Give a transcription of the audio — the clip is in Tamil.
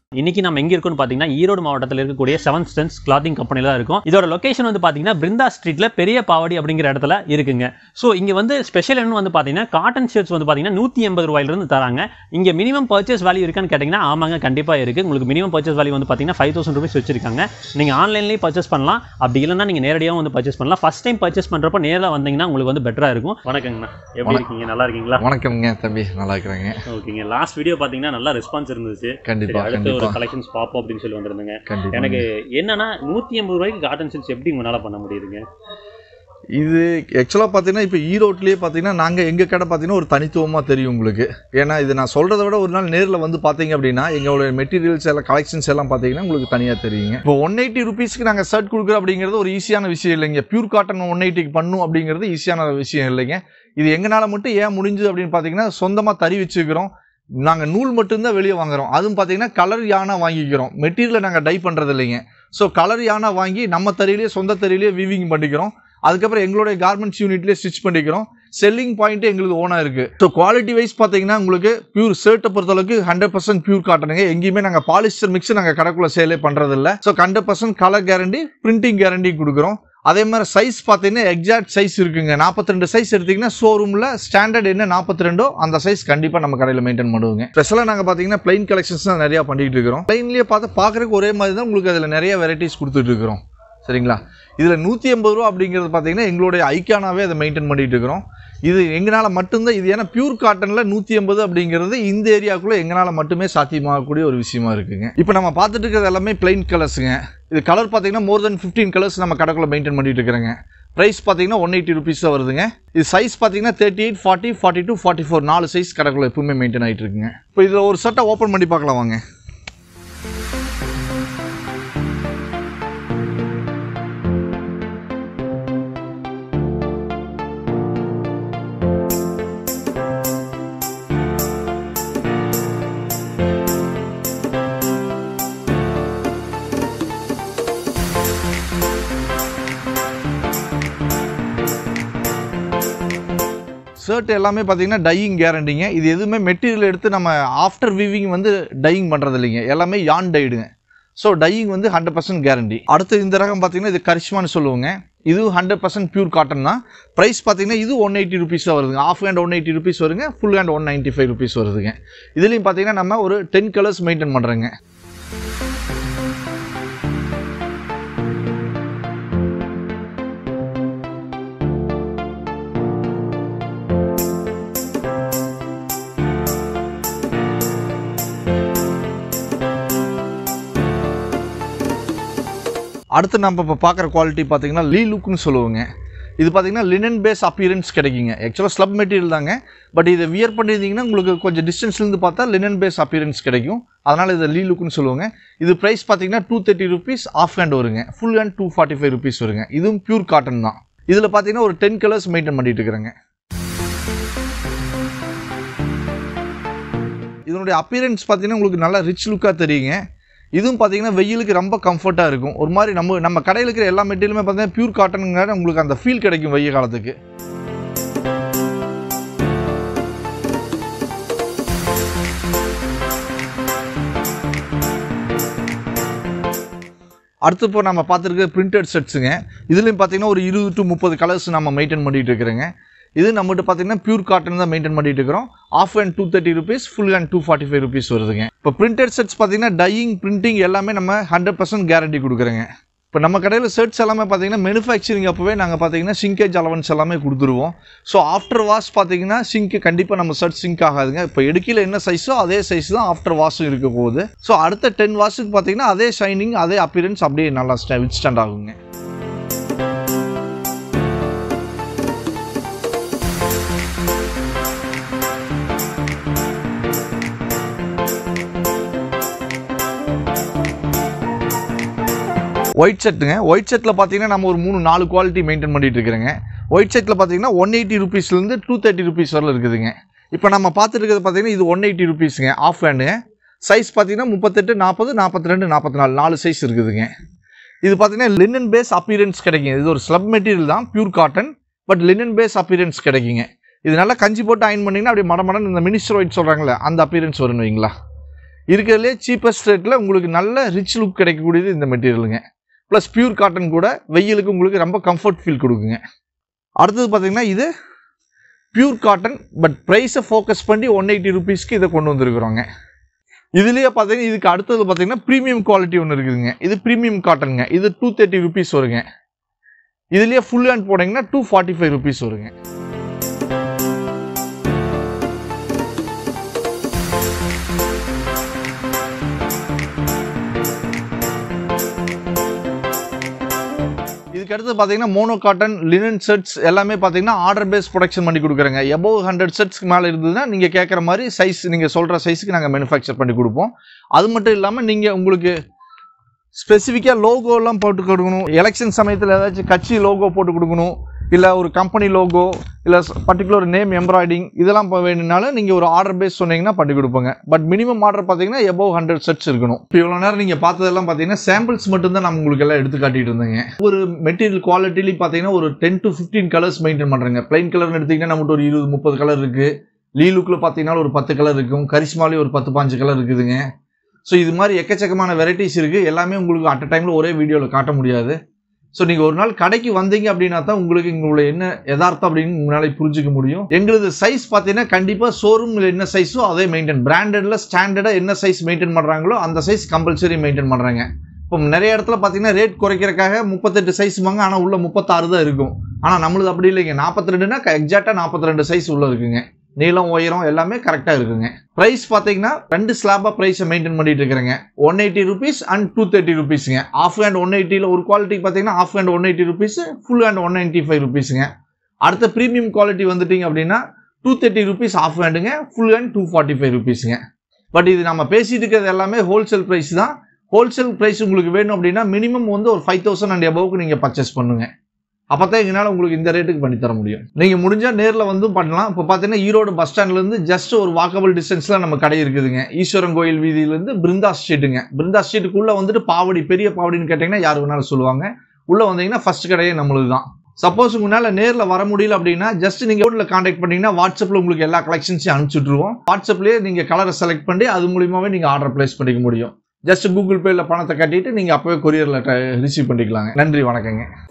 இன்னைக்கு நம்ம எங்க இருக்கோம்னு பாத்தீங்கன்னா ஈரோடு மாவட்டத்தில் இருக்கக்கூடிய செவன் ஸ்டென்ஸ் கிளாத்திங் கம்பெனில தான் இருக்கும் இதோட லொகேஷன் வந்து பாத்தீங்கன்னா பிருந்தா ஸ்ட்ரீட்ல பெரிய பாவடி அப்படிங்கிற இடத்துல இருக்குங்க ஸோ இங்க வந்து ஸ்பெஷல் என்ன வந்து பாத்தீங்கன்னா காட்டன் ஷர்ட்ஸ் வந்து பாத்தீங்கன்னா நூத்தி எண்பது ரூபாயில இருந்து தராங்க இங்க மினிமம் பர்ச்சேஸ் வேல்யூ இருக்கான்னு கேட்டீங்கன்னா ஆமாங்க கண்டிப்பா இருக்கு உங்களுக்கு மினிமம் பர்ச்சேஸ் வேல்யூ வந்து பாத்தீங்கன்னா ஃபைவ் தௌசண்ட் ருபீஸ் வச்சிருக்காங்க நீங்க ஆன்லைன்லயே பர்ச்சேஸ் பண்ணலாம் அப்படி இல்லைன்னா நீங்க நேரடியாகவும் வந்து பர்ச்சேஸ் பண்ணலாம் ஃபர்ஸ்ட் டைம் பர்ச்சேஸ் பண்றப்ப நேரில் வந்தீங்கன்னா உங்களுக்கு வந்து பெட்டரா இருக்கும் வணக்கங்கண்ணா எப்படி இருக்கீங்க நல்லா இருக்கீங்களா வணக்கம்ங்க தம்பி நல்லா இருக்கிறேங்க ஓகேங்க லாஸ்ட் வீடியோ பாத்தீங்கன்னா நல்லா ரெஸ்பான்ஸ் இருந்துச்சு சரி, கண்டிப்பா அடுத்து ஒரு கண்டிப்பா கலெக்ஷன்ஸ் பார்ப்போம் அப்படின்னு சொல்லி வந்திருந்தேங்க கண்டிப்பா எனக்கு என்னன்னா நூத்தி எண்பது ரூபாய்க்கு காட்டன் செல்ஸ் எப்படி உங்களால பண்ண முடியுதுங்க இது ஆக்சுவலாக பார்த்தீங்கன்னா இப்போ ஈரோட்லேயே பார்த்தீங்கன்னா நாங்கள் எங்கள் கடை பார்த்தீங்கன்னா ஒரு தனித்துவமாக தெரியும் உங்களுக்கு ஏன்னா இது நான் சொல்கிறத விட ஒரு நாள் நேரில் வந்து பார்த்தீங்க அப்படின்னா எங்களுடைய மெட்டீரியல்ஸ் எல்லாம் கலெக்ஷன்ஸ் எல்லாம் பார்த்தீங்கன்னா உங்களுக்கு தனியாக தெரியுங்க இப்போ ஒன் எயிட்டி ருபீஸ்க்கு நாங்கள் ஷர்ட் கொடுக்குறோம் அப்படிங்கிறது ஒரு ஈஸியான விஷயம் இல்லைங்க பியூர் காட்டன் ஒன் எயிட்டிக்கு பண்ணும் அப்படிங்கிறது ஈஸியான விஷயம் இல்லைங்க இது எங்களால் மட்டும் ஏன் முடிஞ்சுது அப்படின்னு பார்த்தீங்கன்னா சொந்தமாக தறி வச்சுக்கிறோம் நாங்கள் நூல் மட்டும்தான் வெளியே வாங்குறோம் அதுவும் பார்த்தீங்கன்னா கலர் யானை வாங்கிக்கிறோம் மெட்டீரியலை நாங்கள் டை பண்ணுறது இல்லைங்க ஸோ கலர் யானை வாங்கி நம்ம தறியிலேயே சொந்த தறியிலேயே வீவிங் பண்ணிக்கிறோம் அதுக்கப்புறம் எங்களுடைய கார்மெண்ட்ஸ் யூனிட்லேயே ஸ்டிச் பண்ணிக்கிறோம் செல்லிங் பாயிண்ட் எங்களுக்கு ஓனாக இருக்கு ஸோ குவாலிட்டி வைஸ் பார்த்தீங்கன்னா உங்களுக்கு பியூர் ஷர்ட்டை பொறுத்தளவுக்கு ஹண்ட்ரட் பர்சன்ட் பியூர் காட்டனுங்க எங்கேயுமே நாங்கள் பாலிஸ்டர் மிக்ஸ் நாங்கள் கடைக்குள்ள சேலே பண்ணுறது இல்லை so hundred percent colour guarantee printing guarantee கொடுக்குறோம் அதே மாதிரி சைஸ் பார்த்தீங்கன்னா எக்ஸாக்ட் சைஸ் இருக்குங்க நாற்பத்தி ரெண்டு சைஸ் எடுத்தீங்கன்னா ஷோரூமில் ஸ்டாண்டர்ட் என்ன நாற்பத்தி ரெண்டோ அந்த சைஸ் கண்டிப்பாக நம்ம கடையில் மெயின்டைன் பண்ணுவோங்க ஸ்பெஷலாக நாங்கள் பார்த்தீங்கன்னா பிளைன் கலெக்ஷன்ஸ் தான் நிறையா பண்ணிட்டு இருக்கிறோம் பிளைன்லேயே பார்த்து பார்க்குறதுக்கு ஒரே மாதிரி தான் உங்களுக்கு அதில் நிறைய வெரைட்டிஸ் கொடுத்துட்டு இருக்கிறோம் சரிங்களா இதில் நூற்றி எண்பது ரூபா அப்படிங்கிறது பார்த்தீங்கன்னா எங்களுடைய ஐக்கானாவே அதை மெயின்டைன் பண்ணிட்டு இருக்கிறோம் இது எங்களால் மட்டும்தான் இது ஏன்னா பியூர் காட்டனில் நூற்றி எண்பது அப்படிங்கிறது இந்த ஏரியாவுக்குள்ளே எங்களால் மட்டுமே சாத்தியமாகக்கூடிய ஒரு விஷயமா இருக்குங்க இப்போ நம்ம பார்த்துட்டு இருக்கிறது எல்லாமே பிளைன் கலர்ஸுங்க இது கலர் பார்த்தீங்கன்னா மோர் தென் ஃபிஃப்டீன் கலர்ஸ் நம்ம கடைக்குள்ள மெயின்டைன் பண்ணிட்டு இருக்கிறேங்க ப்ரைஸ் பார்த்தீங்கன்னா ஒன் எயிட்டி ருபீஸ் தான் வருதுங்க இது சைஸ் பார்த்தீங்கன்னா thirty eight forty forty two forty four நாலு சைஸ் கடைக்குள்ள எப்பவுமே மெயின்டைன் ஆகிட்டு இருக்குங்க இப்போ இதில் ஒரு சட்டை ஓப்பன் பண்ணி பார்க்கலாம் வாங்க ஷர்ட் எல்லாமே பார்த்தீங்கன்னா டையிங் கேரண்டிங்க இது எதுவுமே மெட்டீரியல் எடுத்து நம்ம ஆஃப்டர் வீவிங் வந்து டையிங் பண்ணுறது இல்லைங்க எல்லாமே யான் டைடுங்க ஸோ டையிங் வந்து ஹண்ட்ரட் பர்சன்ட் கேரண்டி அடுத்து இந்த ரகம் பார்த்தீங்கன்னா இது கரிஷ்மான்னு சொல்லுவோங்க இது ஹண்ட்ரட் பர்சன்ட் பியூர் காட்டன் தான் ப்ரைஸ் பார்த்தீங்கன்னா இது ஒன் எயிட்டி ருபீஸ் தான் வருதுங்க of hand one eighty rupees வருங்க full hand one ninety five rupees வருதுங்க இதுலேயும் பார்த்தீங்கன்னா நம்ம ஒரு டென் கலர்ஸ் மெயின்டைன் பண்ணுறோங்க அடுத்து நம்ம இப்போ பார்க்குற குவாலிட்டி பார்த்தீங்கன்னா லீ லுக்னு சொல்லுவோங்க இது பார்த்தீங்கன்னா லினன் பேஸ் அப்பியரன்ஸ் கிடைக்குங்க ஆக்சுவலாக ஸ்லப் மெட்டீரியல் தாங்க பட் இதை வியர் பண்ணியிருந்தீங்கன்னா உங்களுக்கு கொஞ்சம் டிஸ்டன்ஸ்லேருந்து பார்த்தா லினன் பேஸ் அப்பியரன்ஸ் கிடைக்கும் அதனால் இதை லீ லுக்னு சொல்லுவாங்க இது ப்ரைஸ் பார்த்தீங்கன்னா two thirty rupees half hand வருங்க full hand two forty five rupees வருங்க இதுவும் பியூர் காட்டன் தான் இதில் பார்த்தீங்கன்னா ஒரு டென் கலர்ஸ் மெயின்டைன் பண்ணிட்டு இருக்கிறேங்க இதனுடைய அப்பியரன்ஸ் பார்த்தீங்கன்னா உங்களுக்கு நல்லா ரிச் லுக்காக தெரியுங்க இதுவும் பார்த்தீங்கன்னா வெயிலுக்கு ரொம்ப கம்ஃபர்ட்டாக இருக்கும் ஒரு மாதிரி நம்ம நம்ம கடையில் இருக்கிற எல்லா மெட்டீரியலுமே பார்த்தீங்கன்னா பியூர் காட்டனுங்காக உங்களுக்கு அந்த ஃபீல் கிடைக்கும் வெயில் காலத்துக்கு அடுத்து இப்போ நம்ம பார்த்துருக்க பிரிண்டட் செட்ஸுங்க இதுலேயும் பார்த்தீங்கன்னா ஒரு இருபது டு முப்பது கலர்ஸ் நம்ம மெயின்டைன் பண்ணிட்டு இருக்கிறோங்க இது நம்மகிட்ட பார்த்தீங்கன்னா பியூர் காட்டன் தான் மெயின்டைன் பண்ணிட்டு இருக்கிறோம் half hand two thirty rupees full hand two forty five rupees வருதுங்க இப்போ பிரிண்டட் செட்ஸ் பார்த்தீங்கன்னா டையிங் பிரிண்டிங் எல்லாமே நம்ம ஹண்ட்ரட் பர்சன்ட் கேரண்டி கொடுக்குறோங்க இப்போ நம்ம கடையில் ஷர்ட்ஸ் எல்லாமே பார்த்தீங்கன்னா மேனுஃபேக்சரிங் அப்போவே நாங்கள் பார்த்தீங்கன்னா சிங்கேஜ் அலவன்ஸ் எல்லாமே கொடுத்துருவோம் ஸோ ஆஃப்டர் வாஷ் பார்த்தீங்கன்னா சிங்க்கு கண்டிப்பாக நம்ம ஷர்ட் சிங்க் ஆகாதுங்க இப்போ எடுக்கையில் என்ன சைஸோ அதே சைஸ் தான் ஆஃப்டர் வாஷும் இருக்க போகுது ஸோ அடுத்த டென் வாஷுக்கு பார்த்தீங்கன்னா அதே ஷைனிங் அதே அப்பியரன்ஸ் அப்படியே நல்லா ஸ்டா வித் ஸ்டாண்ட் ஆகுங்க ஒயிட் செட்டுங்க ஒயிட் செட்டில் பார்த்தீங்கன்னா நம்ம ஒரு மூணு நாலு குவாலிட்டி மெயின்டைன் பண்ணிட்டு இருக்கிறேங்க ஒயிட் செட்டில் பார்த்தீங்கன்னா ஒன் எயிட்டி ருபீஸ்லேருந்து டூ தேர்ட்டி ருபீஸ் வரல இருக்குதுங்க இப்போ நம்ம பார்த்துட்டு இருக்கிறது பார்த்தீங்கன்னா இது ஒன் எயிட்டி ருபீஸுங்க ஆஃப் ஹேண்டுங்க சைஸ் பார்த்தீங்கன்னா முப்பத்தெட்டு நாற்பது நாற்பத்தி ரெண்டு நாற்பத்தி நாலு நாலு சைஸ் இருக்குதுங்க இது பார்த்தீங்கன்னா லினன் பேஸ் அப்பியரன்ஸ் கிடைக்குங்க இது ஒரு ஸ்லப் மெட்டீரியல் தான் pure cotton but linen base appearance கிடைக்குங்க இது நல்லா கஞ்சி போட்டு அயன் பண்ணிங்கன்னா அப்படியே மடமடன் இந்த மினிஸ்டர் ஒயிட் சொல்கிறாங்களே அந்த அப்பியரன்ஸ் வரும்னு வைங்களா இருக்கிறதுலே சீப்பஸ்ட் ரேட்டில் உங்களுக்கு நல்ல ரிச் லுக் கிடைக்கக்கூடியது இந்த மெட்டீரியலுங்க ப்ளஸ் பியூர் காட்டன் கூட வெயிலுக்கு உங்களுக்கு ரொம்ப கம்ஃபர்ட் ஃபீல் கொடுக்குங்க அடுத்தது பார்த்தீங்கன்னா இது பியூர் காட்டன் பட் ப்ரைஸை ஃபோக்கஸ் பண்ணி ஒன் எயிட்டி ருபீஸ்க்கு இதை கொண்டு வந்திருக்கிறோங்க இதுலேயே பார்த்தீங்கன்னா இதுக்கு அடுத்தது பார்த்தீங்கன்னா ப்ரீமியம் குவாலிட்டி ஒன்று இருக்குதுங்க இது ப்ரீமியம் காட்டனுங்க இது டூ தேர்ட்டி ருபீஸ் வருங்க இதுலேயே ஃபுல் ஹேண்ட் போனீங்கன்னா டூ ஃபார்ட்டி ஃபைவ் ருபீஸ் வருங்க இதுக்கு அடுத்து பார்த்தீங்கன்னா மோனோ காட்டன் லினன் செட்ஸ் எல்லாமே பார்த்தீங்கன்னா ஆர்டர் பேஸ் ப்ரொடக்ஷன் பண்ணி கொடுக்குறேங்க எபோவ் ஹண்ட்ரட் செட்ஸ்க்கு மேலே இருந்ததுன்னா நீங்கள் கேட்குற மாதிரி சைஸ் நீங்கள் சொல்கிற சைஸுக்கு நாங்கள் மேனுஃபேக்சர் பண்ணி கொடுப்போம் அது மட்டும் இல்லாமல் நீங்கள் உங்களுக்கு ஸ்பெசிஃபிக்காக லோகோலாம் போட்டு கொடுக்கணும் எலெக்ஷன் சமயத்தில் ஏதாச்சும் கட்சி லோகோ போட்டு கொடுக்கணும் இல்லை ஒரு கம்பெனி லோகோ இல்லை பர்டிகுலர் நேம் எம்ப்ராய்டிங் இதெல்லாம் இப்போ வேணும்னாலும் நீங்கள் ஒரு ஆர்டர் பேஸ் சொன்னீங்கன்னா பண்ணி கொடுப்போங்க பட் மினிமம் ஆர்டர் பார்த்தீங்கன்னா எபோவ் ஹண்ட்ரட் செட்ஸ் இருக்கணும் இப்போ இவ்வளோ நேரம் நீங்கள் பார்த்ததெல்லாம் பார்த்தீங்கன்னா சாம்பிள்ஸ் மட்டும்தான் நம்ம உங்களுக்கு எல்லாம் எடுத்து காட்டிட்டு இருந்தேங்க ஒரு மெட்டீரியல் குவாலிட்டிலையும் பார்த்தீங்கன்னா ஒரு ten to fifteen colours maintain பண்ணுறேங்க பிளைன் கலர்னு எடுத்தீங்கன்னா நம்மகிட்ட ஒரு இருபது முப்பது கலர் இருக்குது லீலுக்கில் பார்த்தீங்கன்னா ஒரு பத்து கலர் இருக்கும் கரிஷ்மாலே ஒரு பத்து பாஞ்சு கலர் இருக்குதுங்க ஸோ இது மாதிரி எக்கச்சக்கமான வெரைட்டிஸ் இருக்குது எல்லாமே உங்களுக்கு அட் டைமில் ஒரே வீடியோவில் காட்ட முடியாது ஸோ நீங்கள் ஒரு நாள் கடைக்கு வந்தீங்க அப்படின்னா தான் உங்களுக்கு உங்களுடைய என்ன யதார்த்தம் அப்படின்னு உங்களால் புரிஞ்சுக்க முடியும் எங்களது சைஸ் பார்த்தீங்கன்னா கண்டிப்பாக ஷோரூமில் என்ன சைஸோ அதே மெயின்டைன் பிராண்டடில் ஸ்டாண்டர்டாக என்ன சைஸ் மெயின்டைன் பண்ணுறாங்களோ அந்த சைஸ் கம்பல்சரி மெயின்டைன் பண்ணுறாங்க இப்போ நிறைய இடத்துல பார்த்தீங்கன்னா ரேட் குறைக்கிறக்காக முப்பத்தெட்டு சைஸ் வாங்க ஆனால் உள்ள முப்பத்தாறு தான் இருக்கும் ஆனால் நம்மளுது அப்படி இல்லைங்க நாற்பத்தி ரெண்டுனா எக்ஸாக்டாக நாற்பத்தி ரெண்டு சைஸ் உள்ள இருக்குங்க நீளம் உயரம் எல்லாமே கரெக்டாக இருக்குங்க ப்ரைஸ் பார்த்தீங்கன்னா ரெண்டு ஸ்லாபாக ப்ரைஸை மெயின்டைன் பண்ணிட்டு இருக்கிறேங்க one eighty rupees and two thirty ருபீஸுங்க ஆஃப் ஹேண்ட் ஒன் எயிட்டியில் ஒரு குவாலிட்டிக்கு பார்த்தீங்கன்னா half hand one eighty rupees full hand one ninety five ருபீஸுங்க அடுத்த ப்ரீமியம் குவாலிட்டி வந்துட்டீங்க அப்படின்னா டூ தேர்ட்டி ருபீஸ் ஆஃப் ஹேண்டுங்க full hand two forty five ருபீஸுங்க பட் இது நம்ம பேசிட்டு இருக்கிறது எல்லாமே ஹோல்சேல் ப்ரைஸ் தான் ஹோல்சேல் ப்ரைஸ் உங்களுக்கு வேணும் அப்படின்னா மினிமம் வந்து ஒரு ஃபைவ் தௌசண்ட் அண்ட் எபோவுக்கு நீங்கள் பர்ச்சேஸ் பண்ணுங்க அப்போ தான் எங்களால் உங்களுக்கு இந்த ரேட்டுக்கு பண்ணி தர முடியும் நீங்கள் முடிஞ்சால் நேரில் வந்து பண்ணலாம் இப்போ பார்த்தீங்கன்னா ஈரோடு பஸ் ஸ்டாண்ட்லேருந்து ஜஸ்ட் ஒரு வாக்கபிள் டிஸ்டன்ஸில் நம்ம கடை இருக்குதுங்க ஈஸ்வரன் கோயில் வீதியிலேருந்து பிருந்தா ஸ்ட்ரீட்டுங்க பிருந்தா ஸ்ட்ரீட்டுக்குள்ளே வந்துட்டு பாவடி பெரிய பாவடின்னு கேட்டிங்கன்னா யார் வேணாலும் சொல்லுவாங்க உள்ளே வந்தீங்கன்னா ஃபர்ஸ்ட் கடையே நம்மளுது தான் சப்போஸ் உங்களால் நேரில் வர முடியல அப்படின்னா ஜஸ்ட் நீங்கள் ஃபோனில் காண்டாக்ட் பண்ணீங்கன்னா வாட்ஸ்அப்பில் உங்களுக்கு எல்லா கலெக்ஷன்ஸையும் அனுப்பிச்சுட்ருவோம் வாட்ஸ்அப்லேயே நீங்கள் கலரை செலக்ட் பண்ணி அது மூலியமாகவே நீங்கள் ஆர்டர் ப்ளேஸ் பண்ணிக்க முடியும் ஜஸ்ட் கூகுள் பேயில் பணத்தை கட்டிட்டு நீங்கள் அப்போவே கொரியரில் ரிசீவ் பண்ணிக்கலாங்க நன்றி வணக்கங்க